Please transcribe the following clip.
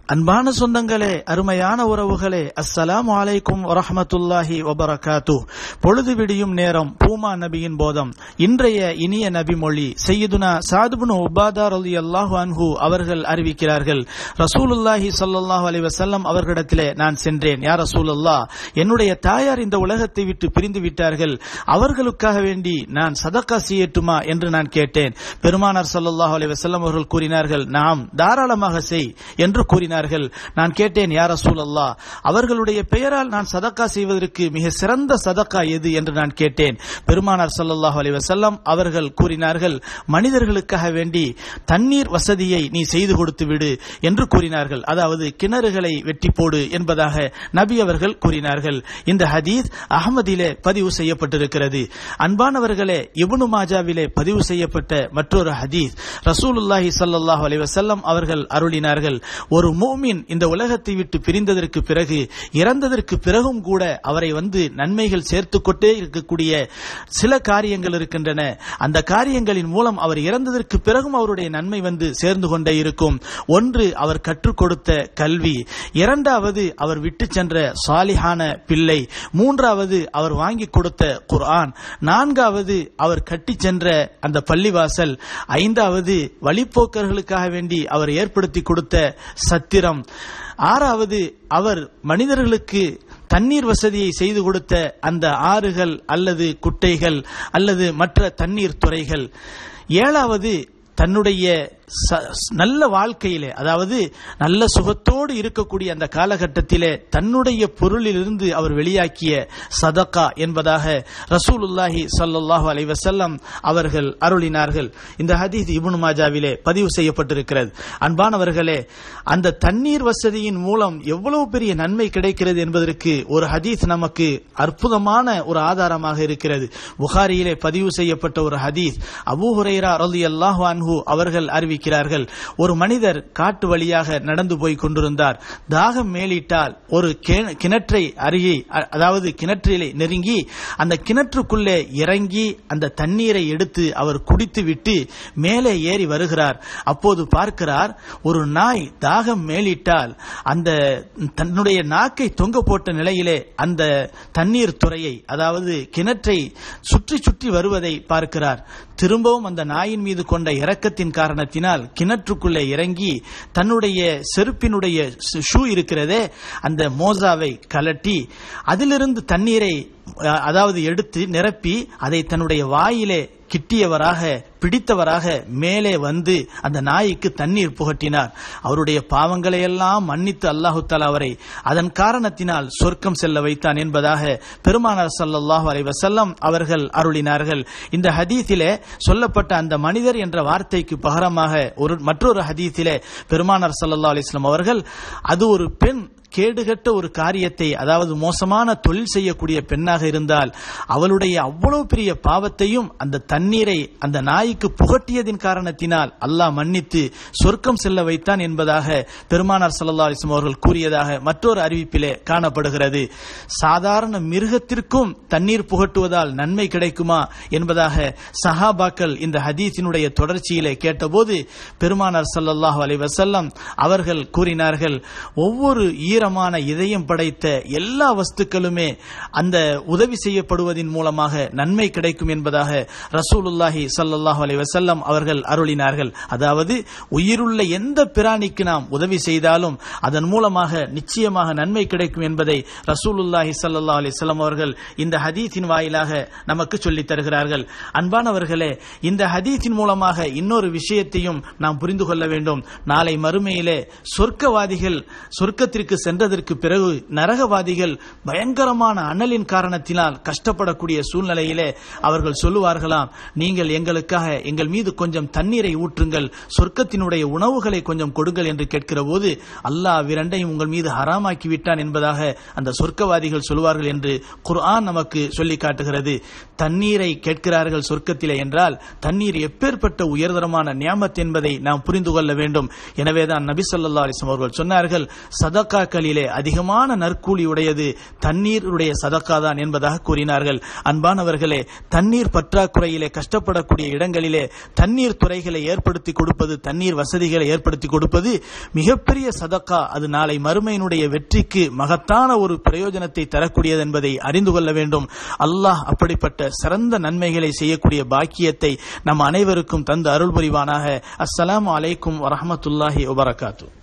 அன்பான சொந்தங்களே அருமையான உறவுகளே அஸ்ஸலாமு அலைக்கும் வரஹமத்துல்லாஹி வபரகாத்து பொழுது விடியும் நேரம் பூமா நபியின் போதம் இன்றைய இனிய நபி மொழி செய்யுதுனா சாதுபுனு உபாதா ரலி அல்லாஹு அன்ஹு அவர்கள் அறிவிக்கிறார்கள் ரசூலுல்லாஹி ஸல்லல்லாஹு அலைஹி வஸல்லம் அவர்களிடத்திலே நான் சென்றேன் யா ரசூலுல்லாஹ் என்னுடைய தாயார் இந்த உலகத்தை விட்டு பிரிந்து விட்டார்கள் அவர்களுக்காக வேண்டி நான் சதக்கா செய்யட்டுமா என்று நான் கேட்டேன் பெருமானார் ஸல்லல்லாஹு அலைஹி வஸல்லம் அவர்கள் கூறினார்கள் நாம் தாராளமாக செய் என்று கூறினார்கள் நான் கேட்டேன் யார் ரசூல் அல்லாஹ் அவர்களுடைய பெயரால் நான் சதக்கா செய்வதற்கு மிக சிறந்த சதக்கா எது என்று நான் கேட்டேன் பெருமானார் ஸல்லல்லாஹு அலைஹி வஸல்லம் அவர்கள் கூறினார்கள் மனிதர்களுக்காக வேண்டி தண்ணீர் வசதியை நீ செய்து கொடுத்து விடு என்று கூறினார்கள் அதாவது கிணறுகளை வெட்டி போடு என்பதாக நபி அவர்கள் கூறினார்கள் இந்த ஹதீஸ் அகமதிலே பதிவு செய்யப்பட்டிருக்கிறது அன்பானவர்களே இப்னு மாஜாவிலே பதிவு செய்யப்பட்ட மற்றொரு ஹதீஸ் ரசூலுல்லாஹி ஸல்லல்லாஹு அலைஹி வஸல்லம் அவர்கள் அருளினார்கள் ஒரு மூமின் இந்த உலகத்தை விட்டு பிரிந்ததற்கு பிறகு இறந்ததற்கு பிறகும் கூட அவரை வந்து நன்மைகள் சேர்த்து கொண்டே இருக்கக்கூடிய சில காரியங்கள் இருக்கின்றன அந்த காரியங்களின் மூலம் அவர் இறந்ததற்கு பிறகும் அவருடைய நன்மை வந்து சேர்ந்து கொண்டே இருக்கும் ஒன்று அவர் கற்றுக் கொடுத்த கல்வி இரண்டாவது அவர் விட்டு சென்ற சாலிஹான பிள்ளை மூன்றாவது அவர் வாங்கி கொடுத்த குர்ஆன் நான்காவது அவர் கட்டி சென்ற அந்த பள்ளிவாசல் ஐந்தாவது வழிப்போக்கர்களுக்காக வேண்டி அவர் ஏற்படுத்தி கொடுத்த சத்திரம் ஆறாவது அவர் மனிதர்களுக்கு தண்ணீர் வசதியை செய்து கொடுத்த அந்த ஆறுகள் அல்லது குட்டைகள் அல்லது மற்ற தண்ணீர் துறைகள் ஏழாவது தன்னுடைய நல்ல வாழ்க்கையிலே அதாவது நல்ல சுகத்தோடு இருக்கக்கூடிய அந்த காலகட்டத்திலே தன்னுடைய பொருளிலிருந்து அவர் வெளியாக்கிய சதக்கா என்பதாக ரசூலுல்லாஹி சல்லாஹூ அலை வசல்லம் அவர்கள் அருளினார்கள் இந்த ஹதீஸ் இபுனு மாஜாவிலே பதிவு செய்யப்பட்டிருக்கிறது அன்பானவர்களே அந்த தண்ணீர் வசதியின் மூலம் எவ்வளவு பெரிய நன்மை கிடைக்கிறது என்பதற்கு ஒரு ஹதீஸ் நமக்கு அற்புதமான ஒரு ஆதாரமாக இருக்கிறது புகாரியிலே பதிவு செய்யப்பட்ட ஒரு ஹதீஸ் அபூ ஹுரைரா ரலி அல்லாஹு அன்ஹு அவர்கள் அறிவிக்கிறார்கள் ஒரு மனிதர் காட்டு வழியாக நடந்து போய் கொண்டிருந்தார் தாகம் மேலிட்டால் ஒரு கிணற்றை அருகே அதாவது கிணற்றிலே நெருங்கி அந்த கிணற்றுக்குள்ளே இறங்கி அந்த தண்ணீரை எடுத்து அவர் குடித்து விட்டு மேலே ஏறி வருகிறார் அப்போது பார்க்கிறார் ஒரு நாய் தாகம் மேலிட்டால் அந்த தன்னுடைய நாக்கை தொங்க போட்ட நிலையிலே அந்த தண்ணீர் துறையை அதாவது கிணற்றை சுற்றி சுற்றி வருவதை பார்க்கிறார் திரும்பவும் அந்த நாயின் மீது கொண்ட இரக்கத்தின் காரணத்தினால் கிணற்றுக்குள்ளே இறங்கி தன்னுடைய செருப்பினுடைய ஷூ இருக்கிறதே அந்த மோசாவை கலட்டி அதிலிருந்து தண்ணீரை அதாவது எடுத்து நிரப்பி அதை தன்னுடைய வாயிலே கிட்டியவராக பிடித்தவராக மேலே வந்து அந்த நாய்க்கு தண்ணீர் புகட்டினார் அவருடைய பாவங்களை எல்லாம் மன்னித்து அல்லாஹு தாலா அவரை அதன் காரணத்தினால் சொர்க்கம் செல்ல வைத்தான் என்பதாக பெருமானார் சல்லாஹூ அலை வசல்லம் அவர்கள் அருளினார்கள் இந்த ஹதீஸிலே சொல்லப்பட்ட அந்த மனிதர் என்ற வார்த்தைக்கு பகரமாக ஒரு மற்றொரு ஹதீஸிலே பெருமானார் சல்லா அலிஸ்லாம் அவர்கள் அது ஒரு பெண் கேடுகட்ட ஒரு காரியத்தை அதாவது மோசமான தொழில் செய்யக்கூடிய பெண்ணாக இருந்தால் அவளுடைய அவ்வளவு பெரிய பாவத்தையும் அந்த தண்ணீரை அந்த நாய்க்கு புகட்டியதின் காரணத்தினால் அல்லாஹ் மன்னித்து சொர்க்கம் செல்ல வைத்தான் என்பதாக பெருமானார் சல்லா அலிஸ்லாம் அவர்கள் கூறியதாக மற்றொரு அறிவிப்பிலே காணப்படுகிறது சாதாரண மிருகத்திற்கும் தண்ணீர் புகட்டுவதால் நன்மை கிடைக்குமா என்பதாக சஹாபாக்கள் இந்த ஹதீஸினுடைய தொடர்ச்சியிலே கேட்டபோது பெருமானார் சல்லல்லாஹு அலை வசல்லம் அவர்கள் கூறினார்கள் ஒவ்வொரு ஈரமான இதயம் படைத்த எல்லா வஸ்துக்களுமே அந்த உதவி செய்யப்படுவதன் மூலமாக நன்மை கிடைக்கும் என்பதாக ரசூலுல்லாஹி சல்லாஹூ அலை வசல்லம் அவர்கள் அருளினார்கள் அதாவது உயிருள்ள எந்த பிராணிக்கு நாம் உதவி செய்தாலும் அதன் மூலமாக நிச்சயமாக நன்மை கிடைக்கும் என்பதை ரசூலுல்லாஹி சல்லா அலிஸ்லாம் அவர்கள் இந்த ஹதீஸின் வாயிலாக நமக்கு சொல்லித் தருகிறார்கள் அன்பானவர்களே இந்த ஹதீஸின் மூலமாக இன்னொரு விஷயத்தையும் நாம் புரிந்து கொள்ள வேண்டும் நாளை மறுமையிலே சொர்க்கவாதிகள் சொர்க்கத்திற்கு சென்றதற்கு பிறகு நரகவாதிகள் பயங்கரமான அனலின் காரணத்தினால் கஷ்டப்படக்கூடிய சூழ்நிலையிலே அவர்கள் சொல்லுவார்களாம் நீங்கள் எங்களுக்காக எங்கள் மீது கொஞ்சம் தண்ணீரை ஊற்றுங்கள் சொர்க்கத்தினுடைய உணவுகளை கொஞ்சம் கொடுங்கள் என்று கேட்கிற போது அல்லாஹ் விரண்டையும் உங்கள் மீது ஹராமாக்கி விட்டான் என்பதாக அந்த சொர்க்கவாதிகள் சொல்வார்கள் என்று குர்ஆன் நமக்கு சொல்லி காட்டுகிறது தண்ணீரை கேட்கிறார்கள் சொர்க்கத்திலே என்றால் தண்ணீர் எப்பேற்பட்ட உயர்தரமான நியாமத் என்பதை நாம் புரிந்து கொள்ள வேண்டும் எனவேதான் நபி சொல்லா அலிஸ்லாம் அவர்கள் சொன்னார்கள் சதக்காக்களிலே அதிகமான நற்கூலி உடையது தண்ணீருடைய சதக்கா தான் கொடுக்கிறான் என்பதாக கூறினார்கள் அன்பானவர்களே தண்ணீர் பற்றாக்குறையிலே கஷ்டப்படக்கூடிய இடங்களிலே தண்ணீர் துறைகளை ஏற்படுத்தி கொடுப்பது தண்ணீர் வசதிகளை ஏற்படுத்தி கொடுப்பது மிகப்பெரிய சதக்கா அது நாளை மறுமையினுடைய வெற்றிக்கு மகத்தான ஒரு பிரயோஜனத்தை தரக்கூடியது என்பதை அறிந்து கொள்ள வேண்டும் அல்லாஹ் அப்படிப்பட்ட சிறந்த நன்மைகளை செய்யக்கூடிய பாக்கியத்தை நம் அனைவருக்கும் தந்து அருள் புரிவானாக அஸ்ஸலாமு அலைக்கும் வரஹமத்துல்லாஹி வபரகாத்து